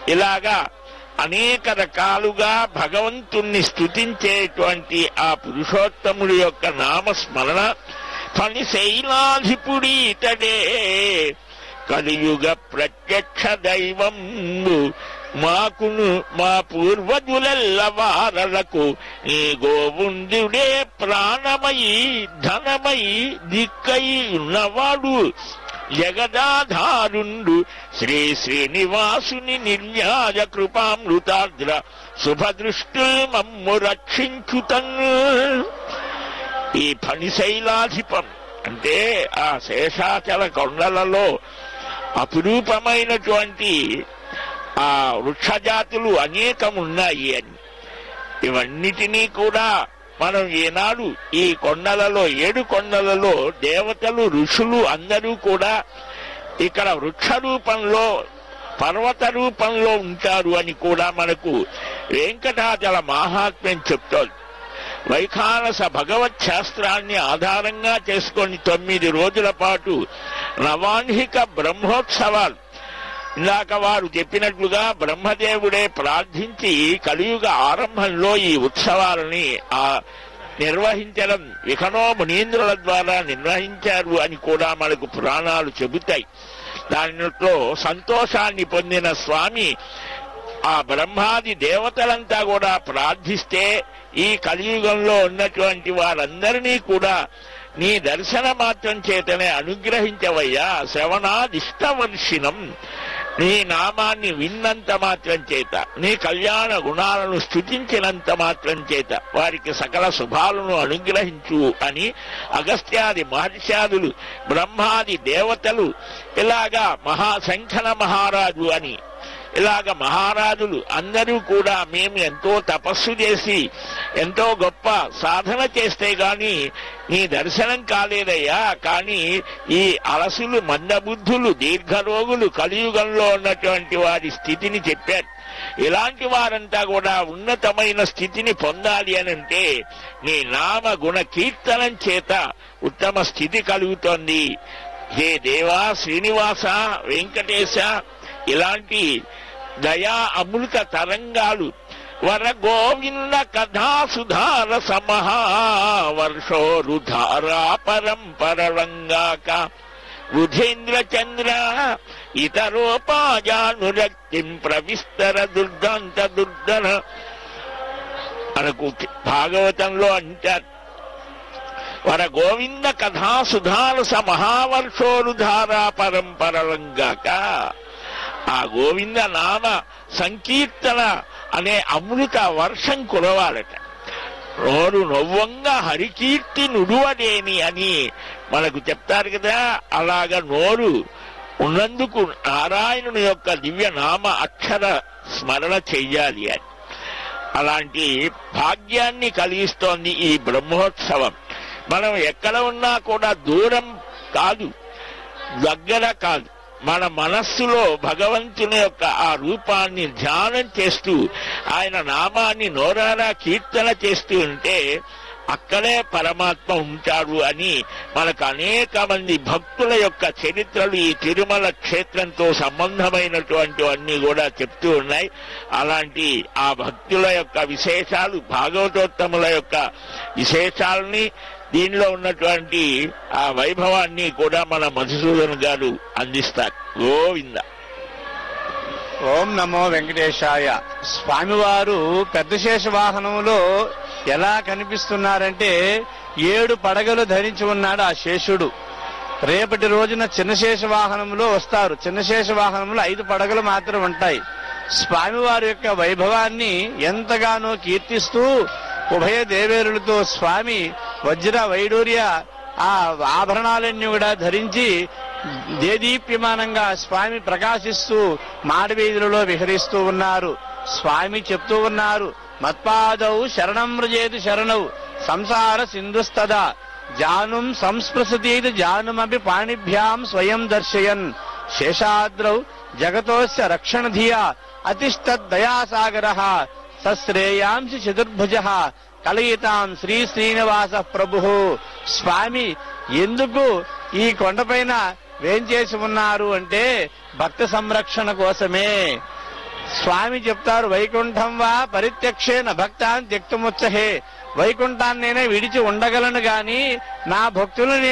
ఇలాగా అనేక రకాలుగా భగవంతుణ్ణి స్తుతించేటువంటి ఆ పురుషోత్తముడి యొక్క నామస్మరణ ఫణి శైలాధిపుడి ఇతడే కలియుగ ప్రత్యక్ష దైవం మాకును మా పూర్వజులెల్ల వారలకు ఈ గోవుందుడే ప్రాణమయి ధనమయి దిక్కై ఉన్నవాడు జగదాధారుండు శ్రీ శ్రీనివాసుని నిర్యాజ కృపామృతాద్ర శుభదృష్టుల్ మమ్ము రక్షించుతన్ను ఈ ఫణిశైలాధిపం అంటే ఆ శేషాచల కొండలలో అపురూపమైనటువంటి ఆ వృక్షజాతులు అనేకం ఉన్నాయి అని ఇవన్నిటినీ కూడా మనం ఈనాడు ఈ కొండలలో ఏడు కొండలలో దేవతలు ఋషులు అందరూ కూడా ఇక్కడ వృక్ష రూపంలో పర్వత రూపంలో ఉంటారు అని కూడా మనకు వెంకటాచల మహాత్మ్యం చెప్తోంది వైఖానస భగవత్ శాస్త్రాన్ని ఆధారంగా చేసుకొని తొమ్మిది రోజుల పాటు నవాన్హిక బ్రహ్మోత్సవాలు ఇందాక వారు చెప్పినట్లుగా బ్రహ్మదేవుడే ప్రార్థించి కలియుగ ఆరంభంలో ఈ ఉత్సవాలని ఆ నిర్వహించడం విఖనో మునీంద్రుల ద్వారా నిర్వహించారు అని కూడా మనకు పురాణాలు చెబుతాయి దానిలో సంతోషాన్ని పొందిన స్వామి ఆ బ్రహ్మాది దేవతలంతా కూడా ప్రార్థిస్తే ఈ కలియుగంలో ఉన్నటువంటి వారందరినీ కూడా నీ దర్శన మాత్రం చేతనే అనుగ్రహించవయ్యా శ్రవణాదిష్టవర్షిణం నీ నామాన్ని విన్నంత మాత్రం చేత నీ కళ్యాణ గుణాలను స్థుతించినంత మాత్రం చేత వారికి సకల శుభాలను అనుగ్రహించు అని అగస్త్యాది మహర్షాదులు బ్రహ్మాది దేవతలు ఇలాగా మహాశంఖన మహారాజు అని ఇలాగ మహారాజులు అందరూ కూడా మేము ఎంతో తపస్సు చేసి ఎంతో గొప్ప సాధన చేస్తే గాని నీ దర్శనం కాలేదయ్యా కానీ ఈ అలసులు మందబుద్ధులు దీర్ఘరోగులు కలియుగంలో ఉన్నటువంటి వారి స్థితిని చెప్పారు ఇలాంటి వారంతా కూడా ఉన్నతమైన స్థితిని పొందాలి అని అంటే నీ నామ గుణ కీర్తనం చేత ఉత్తమ స్థితి కలుగుతోంది హే దేవా శ్రీనివాస వెంకటేశ ఇలాంటి దయా అమృత తరంగాలు వర గోవింద కథా సుధార సమహావర్షోరుధారా పరంపరలంగాక బుధేంద్ర చంద్ర ఇతరోపాజానురక్తిం ప్రవిస్తర దుర్దాంత దుర్ధర మనకు భాగవతంలో అంటారు వర గోవింద కథా సుధారస మహావర్షోరుధారా పరంపరలంగాక ఆ గోవింద నామ సంకీర్తన అనే అమృత వర్షం కురవాలట నోరు నవ్వంగా హరికీర్తి నుడువడేని అని మనకు చెప్తారు కదా అలాగ నోరు ఉన్నందుకు నారాయణుని యొక్క దివ్య నామ అక్షర స్మరణ చెయ్యాలి అని అలాంటి భాగ్యాన్ని కలిగిస్తోంది ఈ బ్రహ్మోత్సవం మనం ఎక్కడ ఉన్నా కూడా దూరం కాదు దగ్గర కాదు మన మనస్సులో భగవంతుని యొక్క ఆ రూపాన్ని ధ్యానం చేస్తూ ఆయన నామాన్ని నోరారా కీర్తన చేస్తూ ఉంటే అక్కడే పరమాత్మ ఉంటాడు అని మనకు అనేక మంది భక్తుల యొక్క చరిత్రలు ఈ తిరుమల క్షేత్రంతో సంబంధమైనటువంటివన్నీ కూడా చెప్తూ ఉన్నాయి అలాంటి ఆ భక్తుల యొక్క విశేషాలు భాగవతోత్తముల యొక్క విశేషాలని దీనిలో ఉన్నటువంటి ఆ వైభవాన్ని కూడా మన మధుసూదన్ గారు అందిస్తారు గోవింద ఓం నమో వెంకటేశాయ స్వామివారు పెద్ద శేష వాహనంలో ఎలా కనిపిస్తున్నారంటే ఏడు పడగలు ధరించి ఉన్నాడు ఆ శేషుడు రేపటి రోజున చిన్నశేష వాహనంలో వస్తారు చిన్నశేష వాహనంలో ఐదు పడగలు మాత్రం ఉంటాయి స్వామివారి యొక్క వైభవాన్ని ఎంతగానో కీర్తిస్తూ ఉభయ దేవేరులతో స్వామి వజ్ర వైడూర్య ఆ ఆభరణాలన్నీ కూడా ధరించి దేదీప్యమానంగా స్వామి ప్రకాశిస్తూ మాడవీధులలో విహరిస్తూ ఉన్నారు స్వామి చెప్తూ ఉన్నారు మత్పాదౌ శరణం మృజేది శరణౌ సంసార సింధుస్తదా జానుం సంస్పృశతీతి జానుమపి పాణిభ్యాం స్వయం దర్శయన్ శేషాద్రౌ జగతోస్య రక్షణధియా అతిష్టద్దయాసాగర సశ్రేయాంసి చతుర్భుజ కలయితాం శ్రీ శ్రీనివాస ప్రభు స్వామి ఎందుకు ఈ కొండపైన వేంచేసి ఉన్నారు అంటే భక్త సంరక్షణ కోసమే స్వామి చెప్తారు వైకుంఠం వా పరిత్యక్షేన భక్తాన్ త్యక్తముచ్చహే వైకుంఠాన్ని నేనే విడిచి ఉండగలను గాని నా భక్తులు